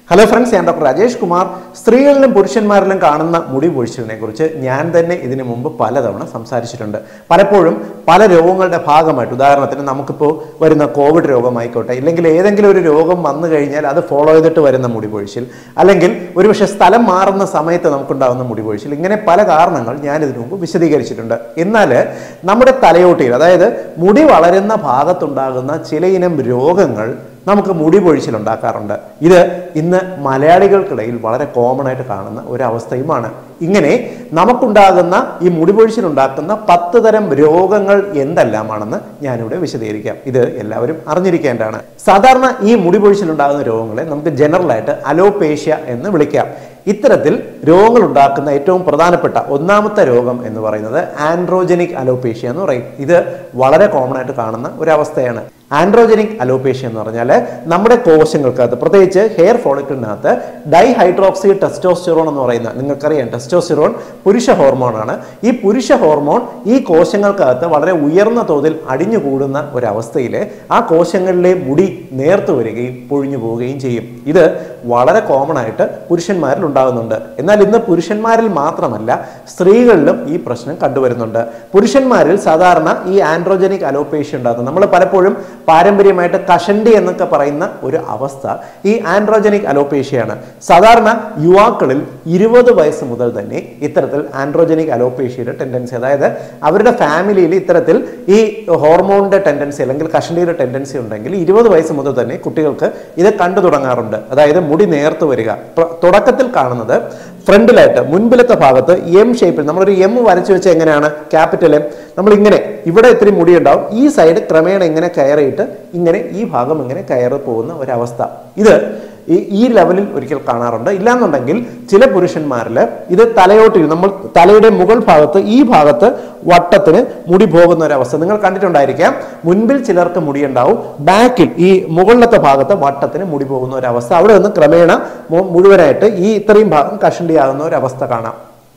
hello friends ഞാൻ doctor Rajesh Kumar സ്ത്രീകളിലും പുരുഷന്മാരിലും കാണുന്ന മുടി പൊഴിച്ചിലിനെ കുറിച്ച് ഞാൻ തന്നെ ഇതിനു മുമ്പ് പലതവണ സംസാരിച്ചിട്ടുണ്ട് പലപ്പോഴും പല രോഗങ്ങളുടെ ഭാഗമായിട്ട് ഉദാഹരണത്തിന് നമുക്കിപ്പോൾ വരുന്ന കോവിഡ് രോഗമായിക്കോട്ടെ ഇല്ലെങ്കിൽ ഏതെങ്കിലും ഒരു രോഗം വന്നു കഴിഞ്ഞാൽ അത് ഫോളോ ചെയ്തിട്ട് വരുന്ന മുടി പൊഴിച്ചിൽ അല്ലെങ്കിൽ ഒരുപക്ഷെ സ്ഥലം മാറുന്ന സമയത്ത് നമുക്കുണ്ടാകുന്ന മുടി പൊഴിച്ചിൽ ഇങ്ങനെ പല കാരണങ്ങൾ ഞാൻ ഇതിനു മുമ്പ് വിശദീകരിച്ചിട്ടുണ്ട് എന്നാൽ നമ്മുടെ തലയോട്ടിയിൽ അതായത് മുടി വളരുന്ന ഭാഗത്തുണ്ടാകുന്ന ചിലയിനം രോഗങ്ങൾ നമുക്ക് മുടി പൊഴിച്ചിലുണ്ടാക്കാറുണ്ട് ഇത് ഇന്ന് മലയാളികൾക്കിടയിൽ വളരെ കോമൺ ആയിട്ട് കാണുന്ന ഒരു അവസ്ഥയുമാണ് ഇങ്ങനെ നമുക്കുണ്ടാകുന്ന ഈ മുടി പൊഴിച്ചിലുണ്ടാക്കുന്ന പത്ത് തരം രോഗങ്ങൾ എന്തെല്ലാമാണെന്ന് ഞാനിവിടെ വിശദീകരിക്കാം ഇത് എല്ലാവരും അറിഞ്ഞിരിക്കേണ്ടതാണ് സാധാരണ ഈ മുടി പൊഴിച്ചിലുണ്ടാകുന്ന രോഗങ്ങളെ നമുക്ക് ജനറലായിട്ട് അലോപേഷ്യ എന്ന് വിളിക്കാം ഇത്തരത്തിൽ രോഗങ്ങൾ ഉണ്ടാക്കുന്ന ഏറ്റവും പ്രധാനപ്പെട്ട ഒന്നാമത്തെ രോഗം എന്ന് പറയുന്നത് ആൻഡ്രോജനിക് അലോപേഷ്യ എന്ന് പറയും ഇത് വളരെ കോമൺ ആയിട്ട് കാണുന്ന ഒരു അവസ്ഥയാണ് ആൻഡ്രോജനിക് അലോപേഷ്യ എന്ന് പറഞ്ഞാൽ നമ്മുടെ കോശങ്ങൾക്കകത്ത് പ്രത്യേകിച്ച് ഹെയർ ഫോളിക്കിളിനകത്ത് ഡൈഹൈഡ്രോക്സി ടെസ്റ്റോസ്റ്റിറോൺ എന്ന് പറയുന്ന നിങ്ങൾക്കറിയാം ടെസ്റ്റോസ്റ്റിറോൺ പുരുഷ ഹോർമോണാണ് ഈ പുരുഷ ഹോർമോൺ ഈ കോശങ്ങൾക്കകത്ത് വളരെ ഉയർന്ന തോതിൽ അടിഞ്ഞുകൂടുന്ന ഒരവസ്ഥയിൽ ആ കോശങ്ങളിലെ മുടി നേർത്തു വരികയും പൊഴിഞ്ഞു പോവുകയും ചെയ്യും ഇത് വളരെ കോമൺ ആയിട്ട് പുരുഷന്മാരിൽ ഉണ്ടാകുന്നുണ്ട് എന്നാൽ ഇന്ന് പുരുഷന്മാരിൽ മാത്രമല്ല സ്ത്രീകളിലും ഈ പ്രശ്നം കണ്ടുവരുന്നുണ്ട് പുരുഷന്മാരിൽ സാധാരണ ഈ ആൻഡ്രോജനിക് അലോപേഷ്യ ഉണ്ടാകുന്നത് നമ്മൾ പലപ്പോഴും പാരമ്പര്യമായിട്ട് കഷണ്ടി എന്നൊക്കെ പറയുന്ന ഒരു അവസ്ഥ ഈ ആൻഡ്രോജനിക് അലോപേഷ്യയാണ് സാധാരണ യുവാക്കളിൽ ഇരുപത് വയസ്സ് മുതൽ തന്നെ ഇത്തരത്തിൽ ആൻഡ്രോജനിക് അലോപേഷ്യയുടെ ടെൻഡൻസി അതായത് അവരുടെ ഫാമിലിയിൽ ഇത്തരത്തിൽ ഈ ഹോർമോണിന്റെ ടെൻഡൻസി അല്ലെങ്കിൽ കഷണ്ടിയുടെ ടെൻഡൻസി ഉണ്ടെങ്കിൽ ഇരുപത് വയസ്സ് മുതൽ തന്നെ കുട്ടികൾക്ക് ഇത് കണ്ടു തുടങ്ങാറുണ്ട് അതായത് മുടി നേർത്തു വരിക പ്ര- തുടക്കത്തിൽ കാണുന്നത് ഫ്രണ്ടിലായിട്ട് മുൻപിലത്തെ ഭാഗത്ത് എം ഷേപ്പിൽ നമ്മളൊരു എം വരച്ചു വെച്ച് എങ്ങനെയാണ് ക്യാപിറ്റൽ എം നമ്മൾ ഇങ്ങനെ ഇവിടെ ഇത്തിരി മുടി ഉണ്ടാവും ഈ സൈഡ് ക്രമേണ ഇങ്ങനെ കയറിയിട്ട് ഇങ്ങനെ ഈ ഭാഗം ഇങ്ങനെ കയറി പോകുന്ന ഒരവസ്ഥ ഇത് ഈ ഈ ലെവലിൽ ഒരിക്കൽ കാണാറുണ്ട് ഇല്ലാന്നുണ്ടെങ്കിൽ ചില പുരുഷന്മാരിൽ ഇത് തലയോട്ടിൽ നമ്മൾ തലയുടെ മുകൾ ഭാഗത്ത് ഈ ഭാഗത്ത് വട്ടത്തിന് മുടി പോകുന്ന ഒരു അവസ്ഥ നിങ്ങൾ കണ്ടിട്ടുണ്ടായിരിക്കാം മുൻപിൽ ചിലർക്ക് മുടി ഉണ്ടാവും ബാക്കിൽ ഈ മുകളിലത്തെ ഭാഗത്ത് വട്ടത്തിന് മുടി പോകുന്ന ഒരു അവസ്ഥ അവിടെ നിന്ന് ക്രമേണ മു- മുഴുവനായിട്ട് ഈ ഇത്രയും ഭാഗം കഷണ്ടിയാകുന്ന ഒരു അവസ്ഥ കാണാം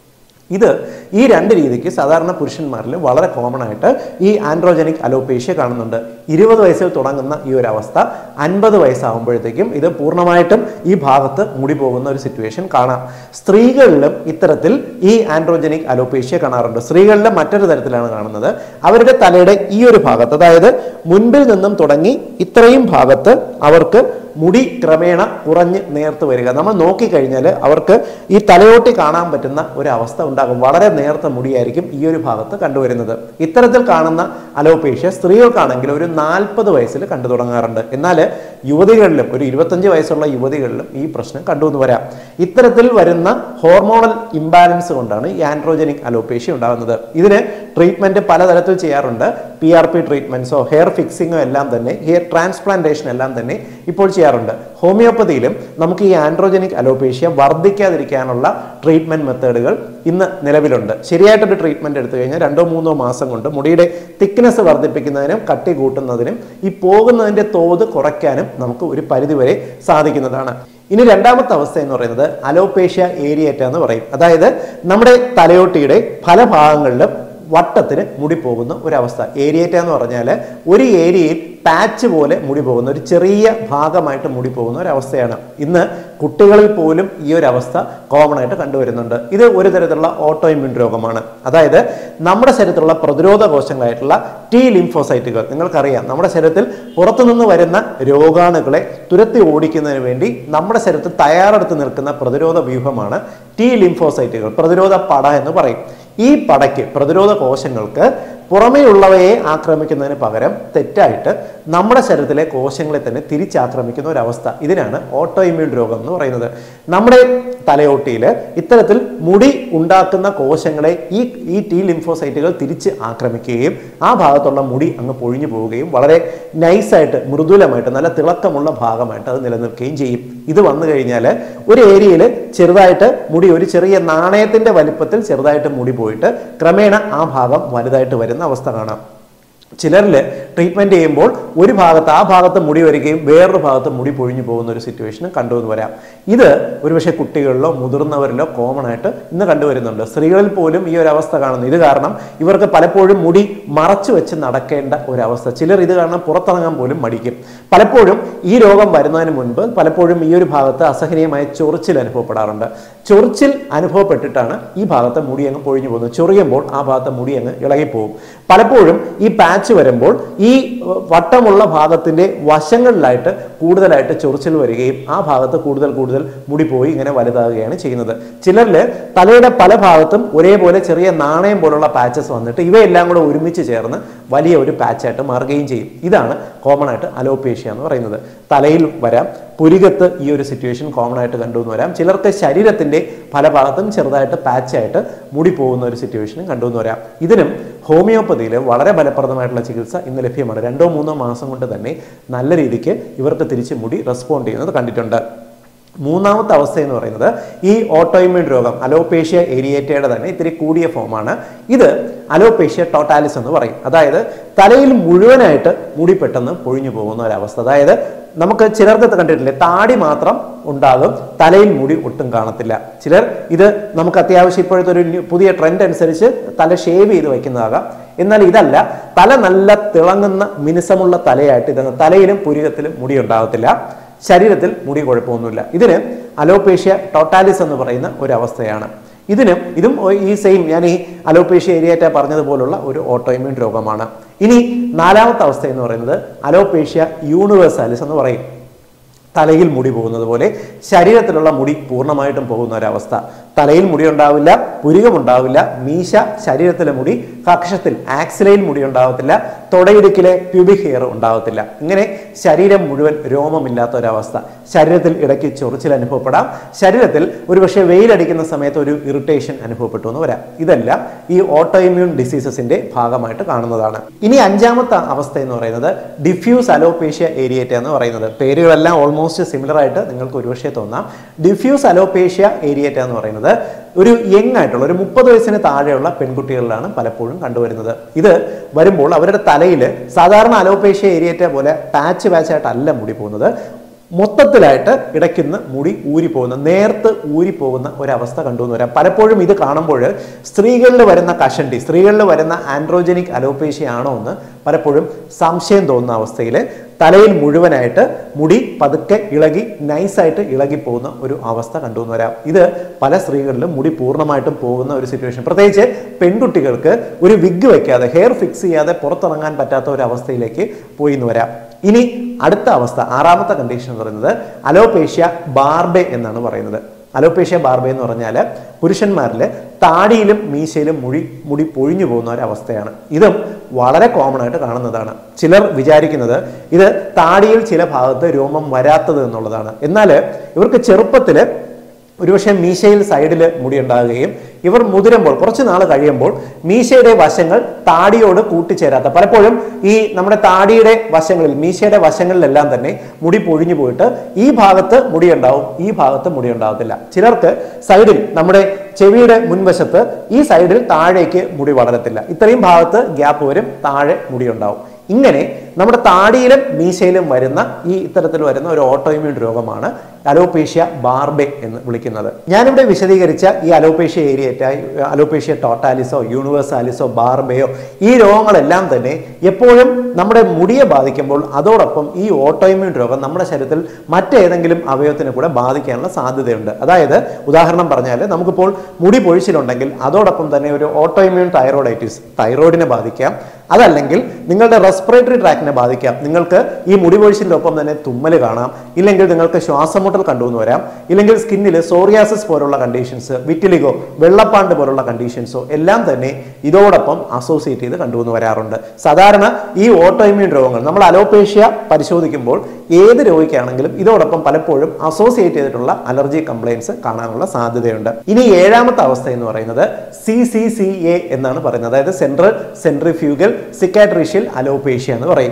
ഇത് ഈ രണ്ട് രീതിക്ക് സാധാരണ പുരുഷന്മാരിൽ വളരെ കോമൺ ആയിട്ട് ഈ ആൻഡ്രോജനിക് അലോപേഷ്യ കാണുന്നുണ്ട് ഇരുപത് വയസ്സിൽ തുടങ്ങുന്ന ഈ ഒരു അവസ്ഥ അൻപത് വയസ്സാകുമ്പോഴത്തേക്കും ഇത് പൂർണ്ണമായിട്ടും ഈ ഭാഗത്ത് മുടി പോകുന്ന ഒരു സിറ്റുവേഷൻ കാണാം സ്ത്രീകളിലും ഇത്തരത്തിൽ ഈ ആൻഡ്രോജനിക് അലോപേഷ്യ കാണാറുണ്ട് സ്ത്രീകളിലെ മറ്റൊരു തരത്തിലാണ് കാണുന്നത് അവരുടെ തലയുടെ ഈ ഒരു ഭാഗത്ത് അതായത് മുൻപിൽ നിന്നും തുടങ്ങി ഇത്രയും ഭാഗത്ത് അവർക്ക് മുടി ക്രമേണ കുറഞ്ഞ് നേർത്ത് വരിക നമ്മൾ നോക്കിക്കഴിഞ്ഞാൽ അവർക്ക് ഈ തലയോട്ടി കാണാൻ പറ്റുന്ന ഒരു അവസ്ഥ ഉണ്ടാകും വളരെ നേർത്ത മുടിയായിരിക്കും ഈ ഒരു ഭാഗത്ത് കണ്ടുവരുന്നത് ഇത്തരത്തിൽ കാണുന്ന അലോപേഷ്യ സ്ത്രീകൾക്കാണെങ്കിൽ ഒരു നാൽപ്പത് വയസ്സിൽ കണ്ടു തുടങ്ങാറുണ്ട് എന്നാൽ യുവതികളിലും ഒരു ഇരുപത്തഞ്ച് വയസ്സുള്ള യുവതികളിലും ഈ പ്രശ്നം കണ്ടുവന്ന് വരാം ഇത്തരത്തിൽ വരുന്ന ഹോർമോണൽ ഇംബാലൻസ് കൊണ്ടാണ് ഈ ആൻഡ്രോജനിക് അലോപേഷ്യ ഉണ്ടാകുന്നത് ഇതിന് ട്രീറ്റ്മെന്റ് പലതരത്തിൽ ചെയ്യാറുണ്ട് പി ആർ പി ട്രീറ്റ്മെന്റ്സോ ഹെയർ ഫിക്സിങ്ങോ എല്ലാം തന്നെ ഹെയർ ട്രാൻസ്പ്ലാന്റേഷൻ എല്ലാം തന്നെ ഇപ്പോൾ ചെയ്യാറുണ്ട് ഹോമിയോപ്പതിയിലും നമുക്ക് ഈ ആൻഡ്രോജനിക് അലോപേഷ്യ വർദ്ധിക്കാതിരിക്കാനുള്ള ട്രീറ്റ്മെന്റ് മെത്തേഡുകൾ ഇന്ന് നിലവിലുണ്ട് ശരിയായിട്ടൊരു ട്രീറ്റ്മെന്റ് എടുത്തു കഴിഞ്ഞാൽ രണ്ടോ മൂന്നോ മാസം കൊണ്ട് മുടിയുടെ തിക്നെസ് വർദ്ധിപ്പിക്കുന്നതിനും കട്ടി കൂട്ടുന്നതിനും ഈ പോകുന്നതിന്റെ തോത് കുറയ്ക്കാനും നമുക്ക് ഒരു പരിധിവരെ സാധിക്കുന്നതാണ് ഇനി രണ്ടാമത്തെ അവസ്ഥ എന്ന് പറയുന്നത് അലോപേഷ്യ ഏരിയേറ്റ എന്ന് പറയും അതായത് നമ്മുടെ തലയോട്ടിയുടെ പല ഭാഗങ്ങളിലും വട്ടത്തിന് മുടി പോകുന്ന ഒരവസ്ഥ ഏരിയേറ്റ എന്ന് പറഞ്ഞാൽ ഒരു ഏരിയയിൽ പാച്ച് പോലെ മുടി പോകുന്ന ഒരു ചെറിയ ഭാഗമായിട്ട് മുടി പോകുന്ന ഒരു അവസ്ഥയാണ് ഇന്ന് കുട്ടികളിൽ പോലും ഈ ഒരു അവസ്ഥ കോമൺ ആയിട്ട് കണ്ടുവരുന്നുണ്ട് ഇത് ഒരു തരത്തിലുള്ള ഓട്ടോ ഇമ്മ്യൂൺ രോഗമാണ് അതായത് നമ്മുടെ ശരീരത്തിലുള്ള പ്രതിരോധ കോശങ്ങളായിട്ടുള്ള ടി ലിംഫോസൈറ്റുകൾ നിങ്ങൾക്കറിയാം നമ്മുടെ ശരീരത്തിൽ പുറത്തുനിന്ന് വരുന്ന രോഗാണുക്കളെ തുരത്തി ഓടിക്കുന്നതിന് വേണ്ടി നമ്മുടെ ശരീരത്തിൽ തയ്യാറെടുത്ത് നിൽക്കുന്ന പ്രതിരോധ വ്യൂഹമാണ് ടി ലിംഫോസൈറ്റുകൾ പ്രതിരോധ പട എന്ന് പറയും ഈ പടയ്ക്ക് പ്രതിരോധ കോശങ്ങൾക്ക് പുറമേയുള്ളവയെ ആക്രമിക്കുന്നതിന് പകരം തെറ്റായിട്ട് നമ്മുടെ ശരീരത്തിലെ കോശങ്ങളെ തന്നെ തിരിച്ചാക്രമിക്കുന്ന ഒരു അവസ്ഥ ഇതിനാണ് ഓട്ടോ ഇമ്മ്യൂൺ രോഗം എന്ന് പറയുന്നത് നമ്മുടെ തലയോട്ടിയിൽ ഇത്തരത്തിൽ മുടി ഉണ്ടാക്കുന്ന കോശങ്ങളെ ഈ ഈ ടി ലിംഫോസൈറ്റുകൾ തിരിച്ച് ആക്രമിക്കുകയും ആ ഭാഗത്തുള്ള മുടി അങ്ങ് പൊഴിഞ്ഞു പോവുകയും വളരെ നൈസായിട്ട് മൃദുലമായിട്ട് നല്ല തിളക്കമുള്ള ഭാഗമായിട്ട് അത് നിലനിൽക്കുകയും ചെയ്യും ഇത് വന്നു കഴിഞ്ഞാൽ ഒരു ഏരിയയിൽ ചെറുതായിട്ട് മുടി ഒരു ചെറിയ നാണയത്തിന്റെ വലിപ്പത്തിൽ ചെറുതായിട്ട് മുടി പോയിട്ട് ക്രമേണ ആ ഭാഗം വലുതായിട്ട് വരുന്ന അവസ്ഥ കാണാം ചിലരിൽ ട്രീറ്റ്മെന്റ് ചെയ്യുമ്പോൾ ഒരു ഭാഗത്ത് ആ ഭാഗത്ത് മുടി വരികയും വേറൊരു ഭാഗത്ത് മുടി പൊഴിഞ്ഞു പോകുന്ന ഒരു സിറ്റുവേഷൻ കണ്ടുവന്ന് വരാം ഇത് ഒരുപക്ഷെ കുട്ടികളിലോ മുതിർന്നവരിലോ കോമൺ ആയിട്ട് ഇന്ന് കണ്ടുവരുന്നുണ്ട് സ്ത്രീകളിൽ പോലും ഈ ഒരു അവസ്ഥ കാണുന്നു ഇത് കാരണം ഇവർക്ക് പലപ്പോഴും മുടി മറച്ചു വെച്ച് നടക്കേണ്ട ഒരവസ്ഥ ചിലർ ഇത് കാരണം പുറത്തിറങ്ങാൻ പോലും മടിക്കും പലപ്പോഴും ഈ രോഗം വരുന്നതിന് മുൻപ് പലപ്പോഴും ഈ ഒരു ഭാഗത്ത് അസഹനീയമായ ചൊറിച്ചിൽ അനുഭവപ്പെടാറുണ്ട് ചൊറിച്ചിൽ അനുഭവപ്പെട്ടിട്ടാണ് ഈ ഭാഗത്തെ മുടി അങ്ങ് പൊഴിഞ്ഞു പോകുന്നത് ചൊറിയുമ്പോൾ ആ ഭാഗത്തെ മുടി അങ്ങ് ഇളകിപ്പോകും പലപ്പോഴും ഈ പാച്ച് വരുമ്പോൾ ഈ ഏർ, വട്ടമുള്ള ഭാഗത്തിന്റെ വശങ്ങളിലായിട്ട് കൂടുതലായിട്ട് ചൊറിച്ചിൽ വരികയും ആ ഭാഗത്ത് കൂടുതൽ കൂടുതൽ മുടി പോയി ഇങ്ങനെ വലുതാകുകയാണ് ചെയ്യുന്നത് ചിലരിൽ തലയുടെ പല ഭാഗത്തും ഒരേപോലെ ചെറിയ നാണയം പോലുള്ള പാച്ചസ് വന്നിട്ട് ഇവയെല്ലാം കൂടെ ഒരുമിച്ച് ചേർന്ന് വലിയ ഒരു പാച്ചായിട്ട് മാറുകയും ചെയ്യും ഇതാണ് കോമൺ ആയിട്ട് അലോപേഷ്യ എന്ന് പറയുന്നത് തലയിൽ വരാം പുരികത്ത് ഈ ഒരു സിറ്റുവേഷൻ കോമൺ ആയിട്ട് കണ്ടുവന്ന് വരാം ചിലർക്ക് ശരീരത്തിന്റെ പല ഭാഗത്തും ചെറുതായിട്ട് പാച്ചായിട്ട് മുടി പോകുന്ന ഒരു സിറ്റുവേഷനും കണ്ടുവന്ന് വരാം ഇതിനും ഹോമിയോപ്പതിയിൽ വളരെ ഫലപ്രദമായിട്ടുള്ള ചികിത്സ ഇന്ന് ലഭ്യമാണ് രണ്ടോ മൂന്നോ മാസം കൊണ്ട് തന്നെ നല്ല രീതിക്ക് ഇവർക്ക് തിരിച്ച് മുടി റെസ്പോണ്ട് ചെയ്യുന്നത് കണ്ടിട്ടുണ്ട് മൂന്നാമത്തെ അവസ്ഥ എന്ന് പറയുന്നത് ഈ ഓട്ടോയിമ്യൂൺ രോഗം അലോപേഷ്യ ഏരിയേറ്റയുടെ തന്നെ ഇത്തിരി കൂടിയ ഫോമാണ് ഇത് അലോപേഷ്യ ടോട്ടാലിസ് എന്ന് പറയും അതായത് തലയിൽ മുഴുവനായിട്ട് മുടി പെട്ടെന്ന് പൊഴിഞ്ഞു പോകുന്ന ഒരവസ്ഥ അതായത് നമുക്ക് ചിലർക്ക് കണ്ടിട്ടില്ലേ താടി മാത്രം ഉണ്ടാകും തലയിൽ മുടി ഒട്ടും കാണത്തില്ല ചിലർ ഇത് നമുക്ക് അത്യാവശ്യം ഇപ്പോഴത്തെ ഒരു ന്യൂ- പുതിയ ട്രെൻഡ് അനുസരിച്ച് തല ഷേവ് ചെയ്ത് വയ്ക്കുന്നതാകാം എന്നാൽ ഇതല്ല തല നല്ല തിളങ്ങുന്ന മിനുസമുള്ള തലയായിട്ട് ഇതങ്ങ് തലയിലും പുരികത്തിലും മുടി ഉണ്ടാകത്തില്ല ശരീരത്തിൽ മുടി കുഴപ്പമൊന്നുമില്ല ഇതിന് അലോപേഷ്യ ടോട്ടാലിസ് എന്ന് പറയുന്ന ഒരു അവസ്ഥയാണ് ഇതിനും ഇതും ഈ സെയിം ഞാൻ ഈ അലോപേഷ്യ ഏരിയറ്റ പറഞ്ഞതുപോലുള്ള ഒരു ഓട്ടോയിമ്യൂൺ രോഗമാണ് ഇനി നാലാമത്തെ അവസ്ഥ എന്ന് പറയുന്നത് അലോപേഷ്യ യൂണിവേഴ്സാലിസ് എന്ന് പറയും തലയിൽ മുടി പോകുന്നത് പോലെ ശരീരത്തിലുള്ള മുടി പൂർണ്ണമായിട്ടും പോകുന്ന ഒരവസ്ഥ തലയിൽ മുടി ഉണ്ടാവില്ല പുരികമുണ്ടാവില്ല മീശ ശരീരത്തിലെ മുടി കക്ഷത്തിൽ ആക്സിലയിൽ മുടി ഉണ്ടാവത്തില്ല തൊടയിടുക്കിലെ പ്യൂബിക് ഹെയർ ഉണ്ടാവത്തില്ല ഇങ്ങനെ ശരീരം മുഴുവൻ രോമമില്ലാത്ത ഒരവസ്ഥ ശരീരത്തിൽ ഇടയ്ക്ക് ചൊറിച്ചിൽ അനുഭവപ്പെടാം ശരീരത്തിൽ ഒരുപക്ഷെ വെയിലടിക്കുന്ന സമയത്ത് ഒരു ഇറിറ്റേഷൻ അനുഭവപ്പെട്ടു എന്ന് വരാം ഇതെല്ലാം ഈ ഓട്ടോഇമ്യൂൺ ഡിസീസസിന്റെ ഭാഗമായിട്ട് കാണുന്നതാണ് ഇനി അഞ്ചാമത്തെ അവസ്ഥ എന്ന് പറയുന്നത് ഡിഫ്യൂസ് അലോപേഷ്യ ഏരിയേറ്റ എന്ന് പറയുന്നത് പേരുകളെല്ലാം ഓൾമോസ്റ്റ് സിമിലർ ആയിട്ട് നിങ്ങൾക്ക് ഒരുപക്ഷെ തോന്നാം ഡിഫ്യൂസ് അലോപേഷ്യ ഏരിയേറ്റ എന്ന് പറയുന്നത് ഒരു യങ് ആയിട്ടുള്ള ഒരു മുപ്പത് വയസ്സിന് താഴെയുള്ള പെൺകുട്ടികളിലാണ് പലപ്പോഴും കണ്ടുവരുന്നത് ഇത് വരുമ്പോൾ അവരുടെ തലയിൽ സാധാരണ അലോപേഷ്യ ഏരിയേറ്റ പോലെ പാച്ച് പാച്ചായിട്ടല്ല മുടി പോകുന്നത് മൊത്തത്തിലായിട്ട് ഇടയ്ക്കുന്ന് മുടി ഊരിപ്പോകുന്ന നേർത്ത് ഊരിപ്പോകുന്ന ഒരവസ്ഥ കണ്ടുവന്ന് വരാം പലപ്പോഴും ഇത് കാണുമ്പോൾ സ്ത്രീകളിൽ വരുന്ന കഷണ്ടി സ്ത്രീകളിൽ വരുന്ന ആൻഡ്രോജനിക് അലോപേഷ്യ ആണോ എന്ന് പലപ്പോഴും സംശയം തോന്നുന്ന അവസ്ഥയിൽ തലയിൽ മുഴുവനായിട്ട് മുടി പതുക്കെ ഇളകി നൈസായിട്ട് ഇളകി പോകുന്ന ഒരു അവസ്ഥ കണ്ടുവന്ന് വരാം ഇത് പല സ്ത്രീകളിലും മുടി പൂർണ്ണമായിട്ടും പോകുന്ന ഒരു സിറ്റുവേഷൻ പ്രത്യേകിച്ച് പെൺകുട്ടികൾക്ക് ഒരു വിഗ് വെക്കാതെ ഹെയർ ഫിക്സ് ചെയ്യാതെ പുറത്തിറങ്ങാൻ പറ്റാത്ത ഒരു അവസ്ഥയിലേക്ക് പോയി എന്ന് വരാം ഇനി അടുത്ത അവസ്ഥ ആറാമത്തെ കണ്ടീഷൻ എന്ന് പറയുന്നത് അലോപേഷ്യ ബാർബെ എന്നാണ് പറയുന്നത് അലോപേഷ്യ ബാർബെ എന്ന് പറഞ്ഞാൽ പുരുഷന്മാരിൽ താടിയിലും മീശയിലും മുടി മുടി പൊഴിഞ്ഞു പോകുന്ന ഒരു അവസ്ഥയാണ് ഇതും വളരെ കോമൺ ആയിട്ട് കാണുന്നതാണ് ചിലർ വിചാരിക്കുന്നത് ഇത് താടിയിൽ ചില ഭാഗത്ത് രോമം വരാത്തത് എന്നുള്ളതാണ് എന്നാൽ ഇവർക്ക് ചെറുപ്പത്തിൽ ഒരുപക്ഷെ മീശയിൽ സൈഡിൽ മുടി ഉണ്ടാകുകയും ഇവർ മുതിരുമ്പോൾ കുറച്ച് നാൾ കഴിയുമ്പോൾ മീശയുടെ വശങ്ങൾ താടിയോട് കൂട്ടിച്ചേരാത്ത പലപ്പോഴും ഈ നമ്മുടെ താടിയുടെ വശങ്ങളിൽ മീശയുടെ വശങ്ങളിലെല്ലാം തന്നെ മുടി പൊഴിഞ്ഞു പോയിട്ട് ഈ ഭാഗത്ത് മുടി ഉണ്ടാവും ഈ ഭാഗത്ത് മുടി ഉണ്ടാകത്തില്ല ചിലർക്ക് സൈഡിൽ നമ്മുടെ ചെവിയുടെ മുൻവശത്ത് ഈ സൈഡിൽ താഴേക്ക് മുടി വളരത്തില്ല ഇത്രയും ഭാഗത്ത് ഗ്യാപ്പ് വരും താഴെ മുടി ഉണ്ടാവും ഇങ്ങനെ നമ്മുടെ താടിയിലും മീശയിലും വരുന്ന ഈ ഇത്തരത്തിൽ വരുന്ന ഒരു ഓട്ടോഇമ്യൂൺ രോഗമാണ് അലോപേഷ്യ ബാർബെ എന്ന് വിളിക്കുന്നത് ഞാനിവിടെ വിശദീകരിച്ച ഈ അലോപേഷ്യ ഏരിയറ്റ അലോപേഷ്യ ടോട്ടാലിസോ യൂണിവേഴ്സാലിസോ ബാർബെയോ ഈ രോഗങ്ങളെല്ലാം തന്നെ എപ്പോഴും നമ്മുടെ മുടിയെ ബാധിക്കുമ്പോൾ അതോടൊപ്പം ഈ ഓട്ടോഇമ്യൂൺ രോഗം നമ്മുടെ ശരീരത്തിൽ മറ്റേതെങ്കിലും അവയവത്തിനെ കൂടെ ബാധിക്കാനുള്ള സാധ്യതയുണ്ട് അതായത് ഉദാഹരണം പറഞ്ഞാൽ നമുക്കിപ്പോൾ മുടി പൊഴിച്ചിലുണ്ടെങ്കിൽ അതോടൊപ്പം തന്നെ ഒരു ഓട്ടോഇമ്യൂൺ തൈറോയിഡൈറ്റിസ് തൈറോയിഡിനെ ബാധിക്കാം അതല്ലെങ്കിൽ നിങ്ങളുടെ റെസ്പിറേറ്ററി ട്രാക്കിനെ ബാധിക്കാം നിങ്ങൾക്ക് ഈ മുടി പൊഴിച്ചിലിന്റെ ഒപ്പം തന്നെ തുമ്മൽ കാണാം ഇല്ലെങ്കിൽ നിങ്ങൾക്ക് ശ്വാസമുട്ടൽ കണ്ടുവന്ന് വരാം ഇല്ലെങ്കിൽ സ്കിന്നിൽ സോറിയാസിസ് പോലുള്ള കണ്ടീഷൻസ് വിറ്റിലിഗോ വെള്ളപ്പാണ്ട് പോലുള്ള കണ്ടീഷൻസോ എല്ലാം തന്നെ ഇതോടൊപ്പം അസോസിയേറ്റ് ചെയ്ത് കണ്ടുവന്ന് വരാറുണ്ട് സാധാരണ ഈ ഓട്ടോഇമ്യൂൺ രോഗങ്ങൾ നമ്മൾ അലോപേഷ്യ പരിശോധിക്കുമ്പോൾ ഏത് രോഗിക്കാണെങ്കിലും ഇതോടൊപ്പം പലപ്പോഴും അസോസിയേറ്റ് ചെയ്തിട്ടുള്ള അലർജി കംപ്ലൈൻസ് കാണാനുള്ള സാധ്യതയുണ്ട് ഇനി ഏഴാമത്തെ അവസ്ഥ എന്ന് പറയുന്നത് സി സി സി എ എന്നാണ് പറയുന്നത് അതായത് സെൻട്രൽ സെൻട്രിഫ്യൂഗൽ സിക്കാട്രീഷ്യൽ അലോപേഷ്യ എന്ന് പറയും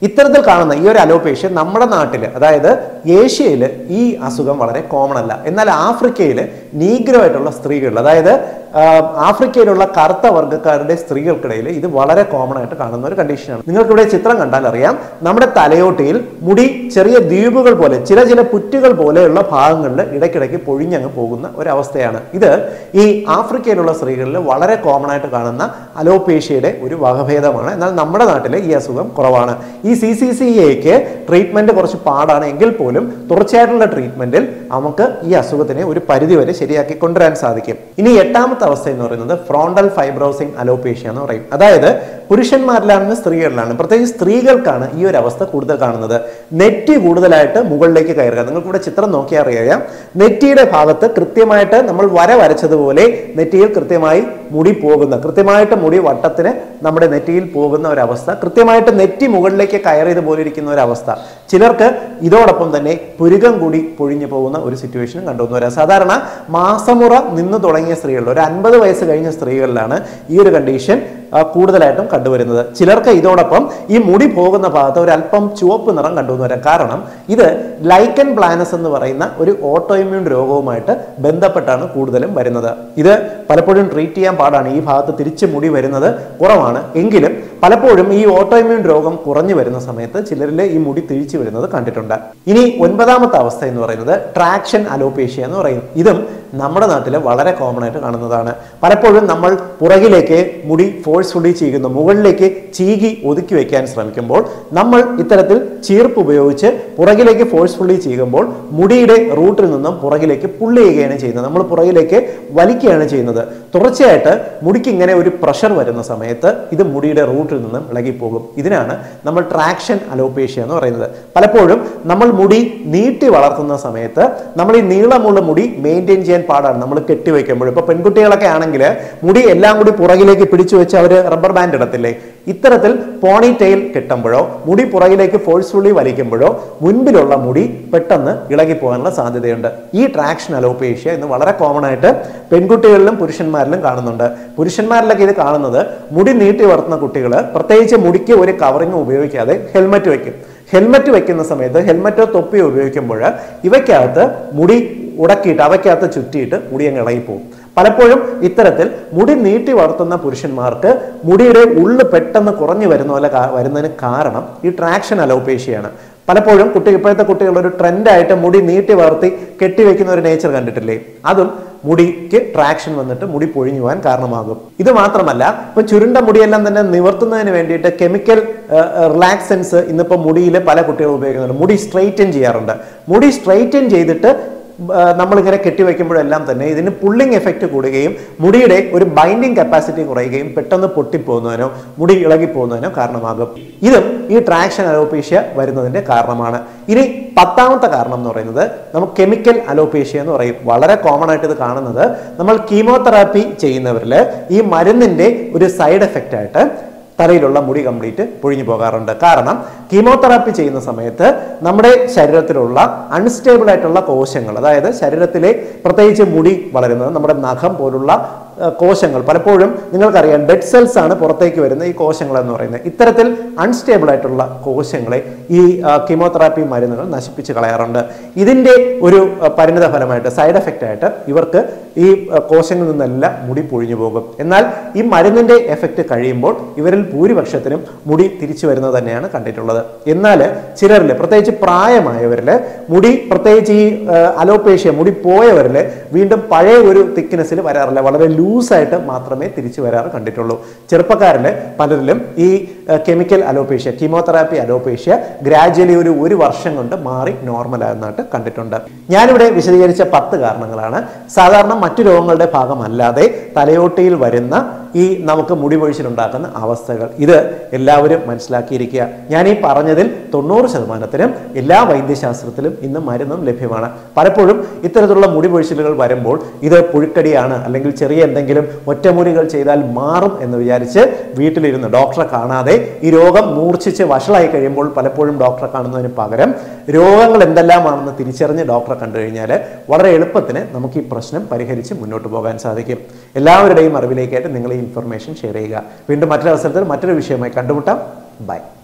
ഇത്തരത്തിൽ കാണുന്ന ഈ ഒരു അലോപേഷ്യ നമ്മുടെ നാട്ടിൽ അതായത് ഏഷ്യയിൽ ഈ അസുഖം വളരെ കോമൺ അല്ല എന്നാൽ ആഫ്രിക്കയിൽ നീഗ്രോ ആയിട്ടുള്ള സ്ത്രീകളിൽ അതായത് ആ, ആഫ്രിക്കയിലുള്ള കറുത്ത വർഗ്ഗക്കാരുടെ സ്ത്രീകൾക്കിടയിൽ ഇത് വളരെ കോമൺ ആയിട്ട് കാണുന്ന ഒരു കണ്ടീഷനാണ് നിങ്ങൾക്ക് ഇവിടെ ചിത്രം കണ്ടാൽ അറിയാം നമ്മുടെ തലയോട്ടിയിൽ മുടി ചെറിയ ദ്വീപുകൾ പോലെ ചില ചില പുറ്റുകൾ പോലെയുള്ള ഭാഗങ്ങളിൽ ഇടയ്ക്കിടയ്ക്ക് പൊഴിഞ്ഞങ്ങ് പോകുന്ന ഒരു ഇത് ഈ ആഫ്രിക്കയിലുള്ള സ്ത്രീകളിൽ വളരെ കോമൺ ആയിട്ട് കാണുന്ന അലോപേഷ്യയുടെ ഒരു വകഭേദമാണ് എന്നാൽ നമ്മുടെ നാട്ടിൽ ഈ അസുഖം കുറവാണ് ഈ സി സി സി എക്ക് ട്രീറ്റ്മെന്റ് കുറച്ച് പാടാണ് എങ്കിൽ പോലും തുടർച്ചയായിട്ടുള്ള ട്രീറ്റ്മെന്റിൽ നമുക്ക് ഈ അസുഖത്തിനെ ഒരു പരിധിവരെ ശരിയാക്കി കൊണ്ടുവരാൻ സാധിക്കും ഇനി എട്ടാമത്തെ അവസ്ഥ എന്ന് പറയുന്നത് ഫ്രോണ്ടൽ ഫൈബ്രോസിംഗ് അലോപേഷ്യ എന്ന് പറയും അതായത് പുരുഷന്മാരിലാണെന്ന് സ്ത്രീകളിലാണ് പ്രത്യേകിച്ച് സ്ത്രീകൾക്കാണ് ഈ ഒരു അവസ്ഥ കൂടുതൽ കാണുന്നത് നെറ്റി കൂടുതലായിട്ട് മുകളിലേക്ക് കയറുക നിങ്ങൾക്ക് ഇവിടെ ചിത്രം നോക്കിയാൽ അറിയാം നെറ്റിയുടെ ഭാഗത്ത് കൃത്യമായിട്ട് നമ്മൾ വര വരച്ചതുപോലെ നെറ്റിയിൽ കൃത്യമായി മുടി പോകുന്ന കൃത്യമായിട്ട് മുടി വട്ടത്തിന് നമ്മുടെ നെറ്റിയിൽ പോകുന്ന ഒരവസ്ഥ കൃത്യമായിട്ട് നെറ്റി മുകളിലേക്ക് കയറിയത് പോലെ ഇരിക്കുന്ന ഒരു അവസ്ഥ ചിലർക്ക് ഇതോടൊപ്പം തന്നെ പുരുകം കൂടി പൊഴിഞ്ഞു പോകുന്ന ഒരു സിറ്റുവേഷനും കണ്ടുവന്നു വരാം സാധാരണ മാസമുറ നിന്ന് തുടങ്ങിയ സ്ത്രീകളിൽ ഒരു അൻപത് വയസ്സ് കഴിഞ്ഞ സ്ത്രീകളിലാണ് ഈ ഒരു കണ്ടീഷൻ ആ, കൂടുതലായിട്ടും കണ്ടുവരുന്നത് ചിലർക്ക് ഇതോടൊപ്പം ഈ മുടി പോകുന്ന ഭാഗത്ത് ഒരു അല്പം ചുവപ്പ് നിറം കണ്ടുവന്നു വരാം കാരണം ഇത് ലൈക്കൻ പ്ലാനസ് എന്ന് പറയുന്ന ഒരു ഓട്ടോഇമ്യൂൺ രോഗവുമായിട്ട് ബന്ധപ്പെട്ടാണ് കൂടുതലും വരുന്നത് ഇത് പലപ്പോഴും ട്രീറ്റ് ചെയ്യാൻ പാടാണ് ഈ ഭാഗത്ത് തിരിച്ച് മുടി വരുന്നത് കുറവാണ് എങ്കിലും പലപ്പോഴും ഈ ഓട്ടോഇമ്യൂൺ രോഗം കുറഞ്ഞു വരുന്ന സമയത്ത് ചിലരിൽ ഈ മുടി തിരിച്ചു വരുന്നത് കണ്ടിട്ടുണ്ട് ഇനി ഒൻപതാമത്തെ അവസ്ഥ എന്ന് പറയുന്നത് ട്രാക്ഷൻ അലോപേഷ്യ എന്ന് പറയും ഇതും നമ്മുടെ നാട്ടിൽ വളരെ കോമൺ ആയിട്ട് കാണുന്നതാണ് പലപ്പോഴും നമ്മൾ പുറകിലേക്ക് മുടി ഫോഴ്സ്ഫുള്ളി ചെയ്യുന്നു മുകളിലേക്ക് ചീകി ഒതുക്കി വെക്കാൻ ശ്രമിക്കുമ്പോൾ നമ്മൾ ഇത്തരത്തിൽ ചീർപ്പ് ഉപയോഗിച്ച് പുറകിലേക്ക് ഫോഴ്സ്ഫുള്ളി ചെയ്യുമ്പോൾ മുടിയുടെ റൂട്ടിൽ നിന്നും പുറകിലേക്ക് പുള്ളി ചെയ്യുകയാണ് ചെയ്യുന്നത് നമ്മൾ പുറകിലേക്ക് വലിക്കുകയാണ് ചെയ്യുന്നത് തുടർച്ചയായിട്ട് മുടിക്ക് ഇങ്ങനെ ഒരു പ്രഷർ വരുന്ന സമയത്ത് ഇത് മുടിയുടെ റൂട്ടിൽ നിന്നും ഇളകിപ്പോകും ഇതിനാണ് നമ്മൾ ട്രാക്ഷൻ അലോപേഷ്യ എന്ന് പറയുന്നത് പലപ്പോഴും നമ്മൾ മുടി നീട്ടി വളർത്തുന്ന സമയത്ത് നമ്മൾ ഈ നീളമുള്ള മുടി മെയിൻറ്റെയിൻ ചെയ്യാൻ പാടാണ് നമ്മൾ കെട്ടിവെക്കുമ്പോൾ ഇപ്പൊ പെൺകുട്ടികളൊക്കെ ആണെങ്കിൽ മുടി എല്ലാം കൂടി പുറകിലേക്ക് പിടിച്ചു വെച്ച് അവർ റബ്ബർ ബാൻഡ് ഇടത്തില്ലേ ഇത്തരത്തിൽ പോണി ടെയിൽ കെട്ടുമ്പോഴോ മുടി പുറകിലേക്ക് ഫോഴ്സ്ഫുള്ളി വലിക്കുമ്പോഴോ മുൻപിലുള്ള മുടി പെട്ടെന്ന് ഇളകി പോകാനുള്ള സാധ്യതയുണ്ട് ഈ ട്രാക്ഷൻ അലോപേഷ്യ ഇന്ന് വളരെ കോമൺ ആയിട്ട് പെൺകുട്ടികളിലും പുരുഷന്മാരിലും കാണുന്നുണ്ട് പുരുഷന്മാരിലൊക്കെ ഇത് കാണുന്നത് മുടി നീട്ടി വളർത്തുന്ന കുട്ടികൾ പ്രത്യേകിച്ച് മുടിക്ക് ഒരു കവറിങ് ഉപയോഗിക്കാതെ ഹെൽമറ്റ് വെക്കും ഹെൽമറ്റ് വെക്കുന്ന സമയത്ത് ഹെൽമറ്റോ തൊപ്പിയോ ഉപയോഗിക്കുമ്പോൾ ഇവയ്ക്കകത്ത് മുടി ഉടക്കിയിട്ട് അവയ്ക്കകത്ത് ചുറ്റിയിട്ട് മുടി അങ്ങ് ഇളകിപ്പോവും പലപ്പോഴും ഇത്തരത്തിൽ മുടി നീട്ടി വളർത്തുന്ന പുരുഷന്മാർക്ക് മുടിയുടെ ഉള്ളു പെട്ടെന്ന് കുറഞ്ഞു വരുന്ന പോലെ കാ- വരുന്നതിന് കാരണം ഈ ട്രാക്ഷൻ അലോപേഷ്യയാണ് പലപ്പോഴും കുട്ടി ഇപ്പോഴത്തെ കുട്ടികൾ ഒരു ട്രെൻഡായിട്ട് മുടി നീട്ടി വളർത്തി കെട്ടിവെക്കുന്ന ഒരു നേച്ചർ കണ്ടിട്ടില്ലേ അതും മുടിക്ക് ട്രാക്ഷൻ വന്നിട്ട് മുടി പൊഴിഞ്ഞു പോകാൻ കാരണമാകും ഇത് മാത്രമല്ല ഇപ്പൊ ചുരുണ്ട മുടിയെല്ലാം തന്നെ നിവർത്തുന്നതിന് വേണ്ടിയിട്ട് കെമിക്കൽ റിലാക്സൻസ് ഇന്നിപ്പോ മുടിയിൽ പല കുട്ടികളും ഉപയോഗിക്കുന്നുണ്ട് മുടി സ്ട്രെയിറ്റൻ ചെയ്യാറുണ്ട് മുടി സ്ട്രെയിറ്റൻ ചെയ്തിട്ട് ആ, നമ്മളിങ്ങനെ കെട്ടിവെക്കുമ്പോഴെല്ലാം തന്നെ ഇതിന് പുള്ളിങ് എഫക്റ്റ് കൂടുകയും മുടിയുടെ ഒരു ബൈൻഡിങ് കപ്പാസിറ്റി കുറയുകയും പെട്ടെന്ന് പൊട്ടിപ്പോകുന്നതിനോ മുടി ഇളകിപ്പോകുന്നതിനോ കാരണമാകും ഇതും ഈ ട്രാക്ഷൻ അലോപേഷ്യ വരുന്നതിന്റെ കാരണമാണ് ഇനി പത്താമത്തെ കാരണം എന്ന് പറയുന്നത് നമുക്ക് കെമിക്കൽ അലോപേഷ്യ എന്ന് പറയും വളരെ കോമൺ ആയിട്ട് ഇത് കാണുന്നത് നമ്മൾ കീമോതെറാപ്പി ചെയ്യുന്നവരിൽ ഈ മരുന്നിന്റെ ഒരു സൈഡ് എഫക്റ്റ് ആയിട്ട് തലയിലുള്ള മുടി കംപ്ലീറ്റ് പൊഴിഞ്ഞു പോകാറുണ്ട് കാരണം കീമോതെറാപ്പി ചെയ്യുന്ന സമയത്ത് നമ്മുടെ ശരീരത്തിലുള്ള അൺസ്റ്റേബിൾ ആയിട്ടുള്ള കോശങ്ങൾ അതായത് ശരീരത്തിലെ പ്രത്യേകിച്ച് മുടി വളരുന്നത് നമ്മുടെ നഖം പോലുള്ള ആ, കോശങ്ങൾ പലപ്പോഴും നിങ്ങൾക്കറിയാം ഡെഡ് സെൽസ് ആണ് പുറത്തേക്ക് വരുന്ന ഈ കോശങ്ങൾ എന്ന് പറയുന്നത് ഇത്തരത്തിൽ അൺസ്റ്റേബിൾ ആയിട്ടുള്ള കോശങ്ങളെ ഈ കീമോതെറാപ്പി മരുന്നുകൾ നശിപ്പിച്ച് കളയാറുണ്ട് ഇതിന്റെ ഒരു ആ, പരിണിത ഫലമായിട്ട് സൈഡ് എഫക്റ്റ് ആയിട്ട് ഇവർക്ക് ഈ ആ, കോശങ്ങളിൽ നിന്നെല്ലാം മുടി പൊഴിഞ്ഞു പോകും എന്നാൽ ഈ മരുന്നിന്റെ എഫക്റ്റ് കഴിയുമ്പോൾ ഇവരിൽ ഭൂരിപക്ഷത്തിനും മുടി തിരിച്ചു വരുന്നത് തന്നെയാണ് കണ്ടിട്ടുള്ളത് എന്നാൽ ചിലരിൽ പ്രത്യേകിച്ച് പ്രായമായവരിൽ മുടി പ്രത്യേകിച്ച് ഈ ആ, അലോപേഷ്യ മുടി പോയവരിൽ വീണ്ടും പഴയ ഒരു തിക്നെസ്സിൽ വരാറില്ല വളരെ ലൂസായിട്ട് മാത്രമേ തിരിച്ചു വരാറ് കണ്ടിട്ടുള്ളൂ ചെറുപ്പക്കാരിൽ പലരിലും ഈ chemical alopecia chemotherapy alopecia gradually ഒരു ഒരു വർഷം കൊണ്ട് മാറി നോർമൽ ആകുന്നതായിട്ട് കണ്ടിട്ടുണ്ട് ഞാനിവിടെ വിശദീകരിച്ച പത്ത് കാരണങ്ങളാണ് സാധാരണ മറ്റു രോഗങ്ങളുടെ ഭാഗമല്ലാതെ തലയോട്ടിയിൽ വരുന്ന ഈ നമുക്ക് മുടി പൊഴിച്ചിലുണ്ടാക്കുന്ന അവസ്ഥകൾ ഇത് എല്ലാവരും മനസ്സിലാക്കിയിരിക്കുക ഞാൻ ഈ പറഞ്ഞതിൽ തൊണ്ണൂറ് ശതമാനത്തിനും എല്ലാ വൈദ്യശാസ്ത്രത്തിലും ഇന്ന് മരുന്നും ലഭ്യമാണ് പലപ്പോഴും ഇത്തരത്തിലുള്ള മുടി പൊഴിച്ചിലുകൾ വരുമ്പോൾ ഇത് പുഴുക്കടിയാണ് അല്ലെങ്കിൽ ചെറിയ എന്തെങ്കിലും ഒറ്റമുടികൾ ചെയ്താൽ മാറും എന്ന് വിചാരിച്ച് വീട്ടിലിരുന്ന് ഡോക്ടറെ കാണാതെ ഈ രോഗം മൂർച്ഛിച്ച് വഷളായി കഴിയുമ്പോൾ പലപ്പോഴും ഡോക്ടറെ കാണുന്നതിന് പകരം രോഗങ്ങൾ എന്തെല്ലാമാണെന്ന് തിരിച്ചറിഞ്ഞ് ഡോക്ടറെ കണ്ടു കഴിഞ്ഞാൽ വളരെ എളുപ്പത്തിന് നമുക്ക് ഈ പ്രശ്നം പരിഹരിച്ച് മുന്നോട്ട് പോകാൻ സാധിക്കും എല്ലാവരുടെയും അറിവിലേക്കായിട്ട് നിങ്ങൾ ഈ ഇൻഫർമേഷൻ ഷെയർ ചെയ്യുക വീണ്ടും മറ്റൊരു അവസരത്തിൽ മറ്റൊരു വിഷയമായി കണ്ടുമുട്ടാം ബൈ